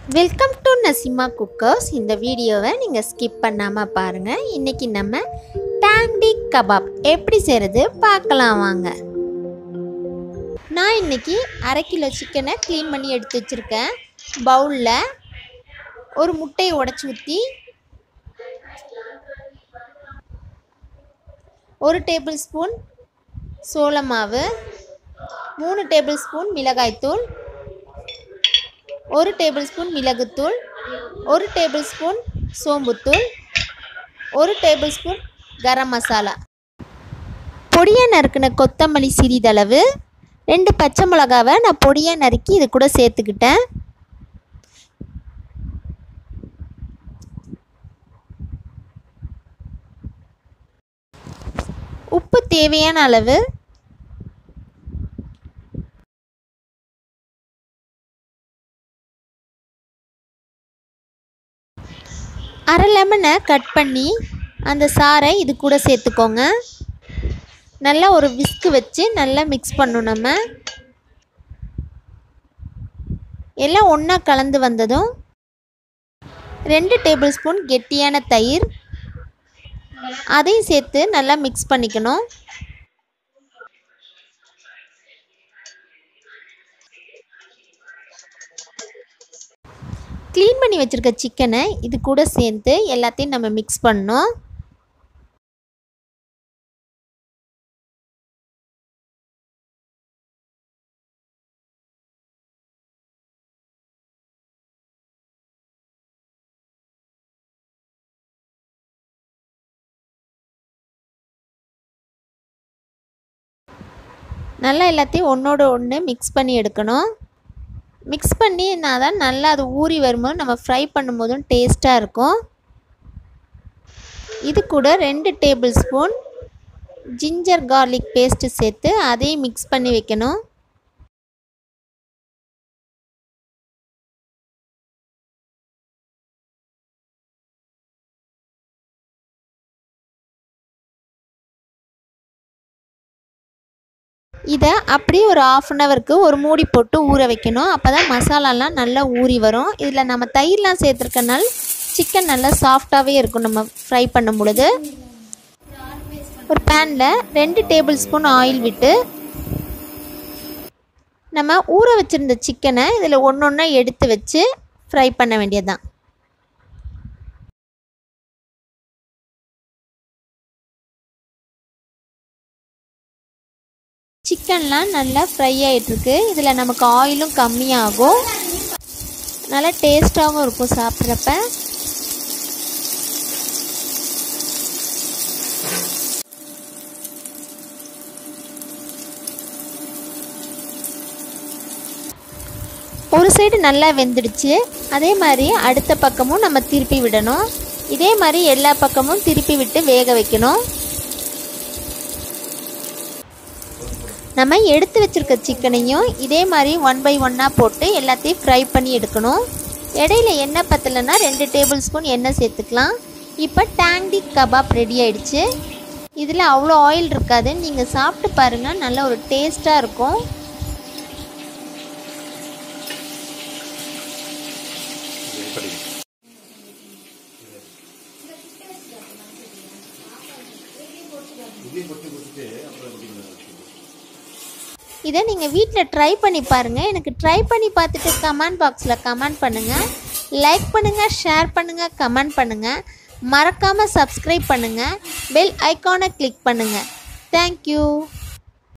welcome to Nasima cookers இந்த வீடியோவை நீங்கள் ஸ்கிப் பண்ணாமல் பாருங்கள் இன்றைக்கி நம்ம டேங்டி கபாப் எப்படி செய்கிறது பார்க்கலாம் வாங்க நான் இன்றைக்கி அரை கிலோ சிக்கனை க்ளீன் பண்ணி எடுத்து வச்சுருக்கேன் பவுலில் ஒரு முட்டையை உடச்சி ஊற்றி ஒரு டேபிள் ஸ்பூன் சோள மாவு மூணு டேபிள் ஸ்பூன் மிளகாய்த்தூள் ஒரு டேபிள் ஸ்பூன் மிளகுத்தூள் ஒரு டேபிள் ஸ்பூன் சோம்புத்தூள் ஒரு டேபிள் ஸ்பூன் கரம் மசாலா பொடியாக நறுக்கின கொத்தமல்லி சிறிதளவு ரெண்டு பச்சை மிளகாவை நான் பொடியாக நறுக்கி இது கூட சேர்த்துக்கிட்டேன் உப்பு தேவையான அளவு அரை லெமனை கட் பண்ணி அந்த சாறை இது கூட சேர்த்துக்கோங்க நல்லா ஒரு விஸ்கு வச்சு நல்லா மிக்ஸ் பண்ணணும் நம்ம எல்லாம் ஒன்றா கலந்து வந்ததும் ரெண்டு டேபிள் ஸ்பூன் கெட்டியான தயிர் அதையும் சேர்த்து நல்லா மிக்ஸ் பண்ணிக்கணும் க்ளீன் பண்ணி வச்சுருக்க சிக்கனை இது கூட சேர்த்து எல்லாத்தையும் நம்ம மிக்ஸ் பண்ணோம் நல்லா எல்லாத்தையும் ஒன்றோட ஒன்று மிக்ஸ் பண்ணி எடுக்கணும் மிக்ஸ் பண்ணினா தான் நல்லா அது ஊறி வரும்போது நம்ம ஃப்ரை பண்ணும்போதும் டேஸ்ட்டாக இருக்கும் இது கூட ரெண்டு table spoon ginger garlic paste சேர்த்து அதையும் மிக்ஸ் பண்ணி வைக்கணும் இதை அப்படியே ஒரு ஆஃப் அன் ஹவருக்கு ஒரு மூடி போட்டு ஊற வைக்கணும் அப்போ தான் மசாலாலாம் நல்லா ஊறி வரும் இதில் நம்ம தயிர்லாம் சேர்த்துருக்கனால சிக்கன் நல்லா சாஃப்டாகவே இருக்கும் நம்ம ஃப்ரை பண்ணும் பொழுது ஒரு பேனில் ரெண்டு டேபிள் ஸ்பூன் ஆயில் விட்டு நம்ம ஊற வச்சுருந்த சிக்கனை இதில் ஒன்று ஒன்றா எடுத்து வச்சு ஃப்ரை பண்ண வேண்டியதுதான் சிக்கன்லாம் நல்லா ஃப்ரை ஆகிட்டுருக்கு இதில் நமக்கு ஆயிலும் கம்மியாகும் நல்லா டேஸ்ட்டாகவும் இருக்கும் சாப்பிட்றப்ப ஒரு சைடு நல்லா வெந்துடுச்சு அதே மாதிரி அடுத்த பக்கமும் நம்ம திருப்பி விடணும் இதே மாதிரி எல்லா பக்கமும் திருப்பி விட்டு வேக வைக்கணும் நம்ம எடுத்து வச்சுருக்க சிக்கனையும் இதே மாதிரி ஒன் பை ஒன்னாக போட்டு எல்லாத்தையும் ஃப்ரை பண்ணி எடுக்கணும் இடையில எண்ணெய் பத்தலைன்னா ரெண்டு டேபிள் ஸ்பூன் எண்ணெய் சேர்த்துக்கலாம் இப்போ டேங்டி கபாப் ரெடி ஆயிடுச்சு இதில் அவ்வளோ ஆயில் இருக்காது நீங்கள் சாப்பிட்டு பாருங்கள் நல்ல ஒரு டேஸ்ட்டாக இருக்கும் இதை நீங்கள் வீட்டில் ட்ரை பண்ணி பாருங்கள் எனக்கு ட்ரை பண்ணி பார்த்துட்டு கமெண்ட் பாக்ஸில் கமெண்ட் பண்ணுங்கள் லைக் பண்ணுங்கள் ஷேர் பண்ணுங்கள் கமெண்ட் பண்ணுங்கள் மறக்காமல் சப்ஸ்கிரைப் பண்ணுங்கள் பெல் ஐக்கானை கிளிக் பண்ணுங்கள் தேங்க்யூ